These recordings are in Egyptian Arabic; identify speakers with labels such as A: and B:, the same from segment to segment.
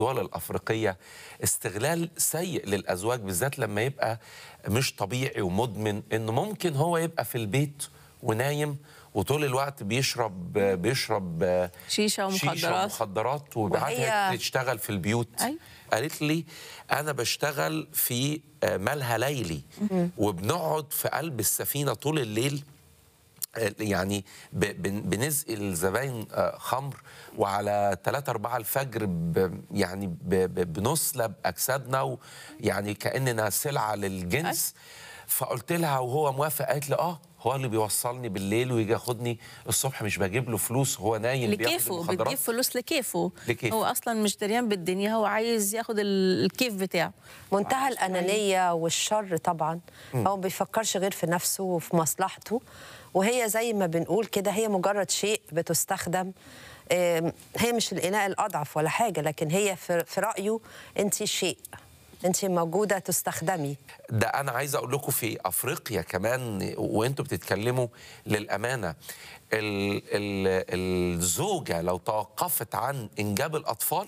A: الدول الافريقيه استغلال سيء للازواج بالذات لما يبقى مش طبيعي ومدمن انه ممكن هو يبقى في البيت ونايم وطول الوقت بيشرب بيشرب
B: شيشه
A: شيشه
B: ومخدرات
A: ومخدرات وبعدها
C: وهي-
A: تشتغل في البيوت
B: أيوة.
A: قالت لي انا بشتغل في آه، ملهى ليلي وبنقعد في قلب السفينه طول الليل آه، يعني ب- بن- بنزقي الزباين آه، خمر وعلى 3 4 الفجر ب يعني ب- ب- بنسلب اجسادنا ويعني كاننا سلعه للجنس فقلت لها وهو موافق قالت لي اه هو اللي بيوصلني بالليل ويجي ياخدني الصبح مش بجيب له فلوس هو نايم بياخد
B: لكيفه
A: المخدرات.
B: بتجيب فلوس لكيفه
A: لكيفه.
B: هو اصلا مش دريان بالدنيا هو عايز ياخد ال- الكيف بتاعه
C: منتهى الأنانية والشر طبعا هو ما بيفكرش غير في نفسه وفي مصلحته وهي زي ما بنقول كده هي مجرد شيء بتستخدم آم، هي مش الإناء الأضعف ولا حاجة لكن هي في في رأيه أنت شيء أنت موجودة تستخدمي
A: ده انا عايز اقول لكم في افريقيا كمان وانتوا بتتكلموا للامانه ال ال الزوجه لو توقفت عن انجاب الاطفال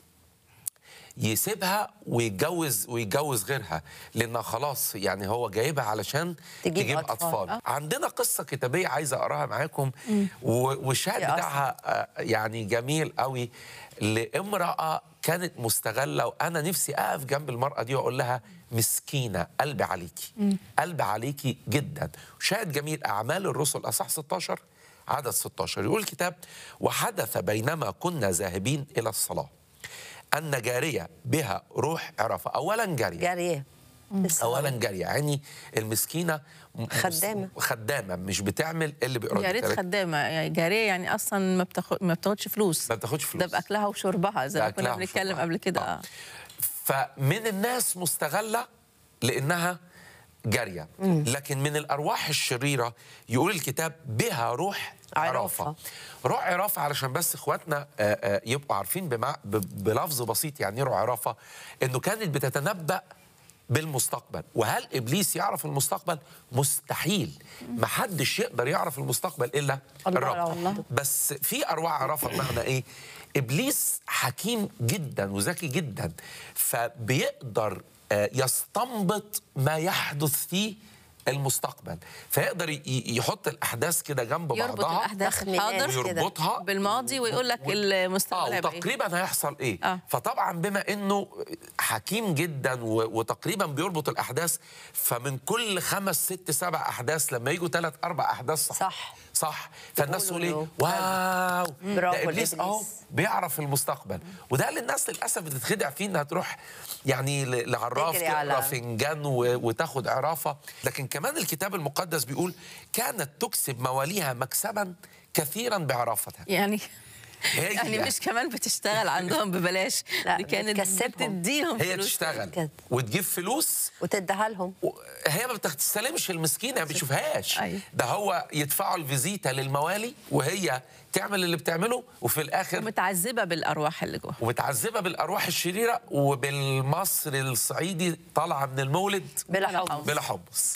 A: يسيبها ويتجوز ويتجوز غيرها لانها خلاص يعني هو جايبها علشان
C: تجيب
A: تجيب
C: أطفال.
A: اطفال, أطفال. عندنا قصه كتابيه عايزه اقراها معاكم و- والشاهد
C: يا
A: بتاعها آه، يعني جميل قوي لامراه كانت مستغله وانا نفسي اقف جنب المراه دي واقول لها مسكينه قلبي عليكي قلبي عليكي جدا شاهد جميل اعمال الرسل اصح 16 عدد 16 يقول الكتاب وحدث بينما كنا ذاهبين الى الصلاه ان جاريه بها روح عرفه اولا جاريه
C: جارية لسه
A: اولا جاريه يعني المسكينه م-
C: خدامة.
A: خدامه مش بتعمل اللي بيقرا
B: يا ريت خدامه يعني جاريه يعني اصلا ما بتاخد ما بتاخدش فلوس
A: ما بتاخدش فلوس
B: ده باكلها وشربها زي ما كنا
A: بأكلها
B: بنتكلم
A: وشربها.
B: قبل كده
A: آه.
B: آه.
A: فمن الناس مستغله لانها جاريه لكن من الارواح الشريره يقول الكتاب بها روح عرافه
C: عرافة.
A: روح عرافه علشان بس اخواتنا آه، آه، يبقوا عارفين بمع... ب- بلفظ بسيط يعني ايه روح عرافه انه كانت بتتنبأ بالمستقبل وهل ابليس يعرف المستقبل مستحيل محدش يقدر يعرف المستقبل الا
C: الله
A: الرب
C: الله.
A: بس في ارواح عرفه بمعنى ايه ابليس حكيم جدا وذكي جدا فبيقدر آه، يستنبط ما يحدث في المستقبل فيقدر ي- ي- يحط الاحداث كده جنب
B: يربط
A: بعضها
B: الاحداث
C: تخمينات
B: الحاضر
C: كده.
A: ويربطها
B: بالماضي ويقول لك
A: و-
B: المستقبل
A: اه
B: هيبقى إيه.
A: وتقريبا هيحصل ايه
B: آه.
A: فطبعا بما انه حكيم جدا و- وتقريبا بيربط الاحداث فمن كل خمس ست سبع احداث لما يجوا ثلاث اربع احداث صح
C: صح.
A: صح فالناس تقول
C: يقولوا
A: ايه
C: له
A: واو
C: برافو
A: ده ابليس اهو
C: لإبليس.
A: بيعرف المستقبل وده اللي الناس للاسف بتتخدع فيه انها تروح يعني ل- لعراف
C: تجري
A: تقرا
C: على-
A: فنجان و- وتاخد عرافه لكن كمان الكتاب المقدس بيقول كانت تكسب مواليها مكسبا كثيرا بعرافتها
B: يعني
A: هي
B: يعني مش كمان بتشتغل عندهم ببلاش
C: لا،
B: دي كانت
C: بتكسبهم.
B: بتديهم
A: هي
B: فلوس.
A: تشتغل
C: كده.
A: وتجيب فلوس
C: وتديها لهم
A: و- هي ما بتستلمش المسكينه ما بتشوفهاش
B: أيوة.
A: ده هو يدفعوا الفيزيتا للموالي وهي تعمل اللي بتعمله وفي الاخر
B: ومتعذبه بالارواح اللي جوه
A: ومتعذبه بالارواح الشريره وبالمصري الصعيدي طالعه من المولد
C: بلا
B: بلا
C: حب
B: حب.
A: بلا حبس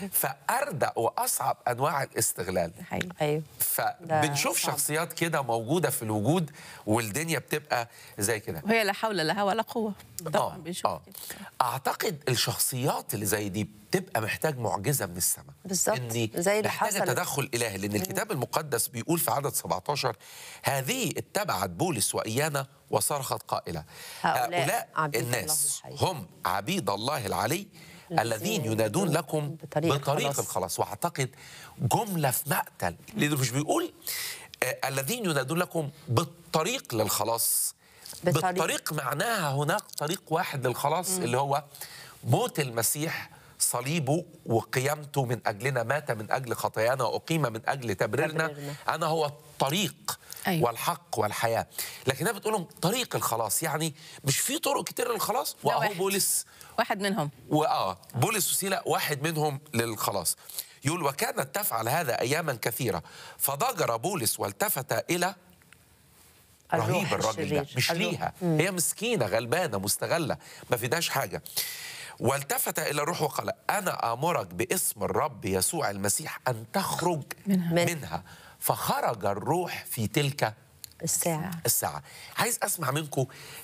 A: فاردى واصعب انواع الاستغلال
B: حقيقي
C: أيوه
A: فبنشوف
C: صعب.
A: شخصيات كده موجوده في الوجود والدنيا بتبقى زي كده
B: وهي لا حول لها ولا قوه طبعا بنشوف
A: آه.
B: كده.
A: اعتقد الشخصيات اللي زي دي بتبقى محتاج معجزه من السماء
C: بالظبط.
A: إن
C: زي اللي
A: محتاجه
C: حصلت.
A: تدخل الهي لان الكتاب المقدس بيقول في عدد 17 هذه اتبعت بولس وايانا وصرخت قائله
C: هؤلاء
A: هؤلاء
C: عبيد الله
A: الناس
C: الحي.
A: هم عبيد الله العلي الذين ينادون لكم
C: بطريق
A: بطريق
C: الخلاص.
A: الخلاص واعتقد جمله في مقتل لانه مش بيقول آه، الذين ينادون لكم بالطريق للخلاص
C: بالطريق.
A: بالطريق معناها هناك طريق واحد للخلاص اللي هو موت المسيح صليبه وقيامته من اجلنا مات من اجل خطايانا واقيم من اجل تبريرنا
C: تبريرنا.
A: انا هو الطريق
B: أيوة.
A: والحق والحياه لكن انا بتقول لهم طريق الخلاص يعني مش في طرق كتير للخلاص
B: ده
A: واهو
B: واحد.
A: بولس
B: واحد منهم
A: واه بولس وسيلة واحد منهم للخلاص يقول وكانت تفعل هذا اياما كثيره فضجر بولس والتفت الى
C: الروح
A: رهيب الراجل ده
C: الشرير.
A: مش
C: الروح.
A: ليها هي مسكينه غلبانه مستغله ما فيداش حاجه والتفت الى الروح وقال انا امرك باسم الرب يسوع المسيح ان تخرج
B: منها.
A: منها فخرج الروح في تلك
C: الساعة
A: الساعة عايز أسمع منكم